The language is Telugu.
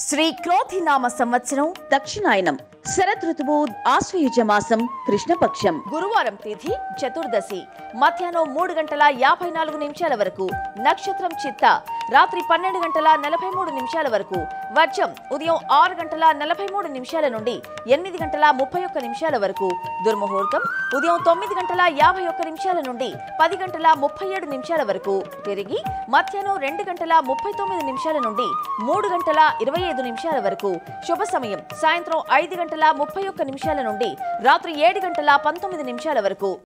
శ్రీ క్రోధినామ సంవత్సరం దక్షిణాయనం శరద్ ఋతువు ఆశ్వయుజ మాసం కృష్ణపక్షం గురువారం తిథి చతుర్దశి మధ్యాహ్నం మూడు గంటల యాభై నాలుగు నిమిషాల వరకు నక్షత్రం చిత్త రాత్రి పన్నెండు గంటల నలభై మూడు నిమిషాల వరకు వర్షం ఉదయం ఆరు గంటల నలభై మూడు నిమిషాల నుండి ఎనిమిది గంటల ముప్పై ఒక్క నిమిషాల వరకు దుర్ముహూర్తం ఉదయం తొమ్మిది గంటల యాభై ఒక్క నిమిషాల నుండి పది గంటల ముప్పై ఏడు నిమిషాల వరకు తిరిగి మధ్యాహ్నం రెండు గంటల ముప్పై తొమ్మిది నిమిషాల నుండి మూడు గంటల ఇరవై ఐదు నిమిషాల వరకు శుభ సమయం సాయంత్రం ఐదు గంటల ముప్పై ఒక్క నిమిషాల నుండి రాత్రి ఏడు గంటల పంతొమ్మిది నిమిషాల వరకు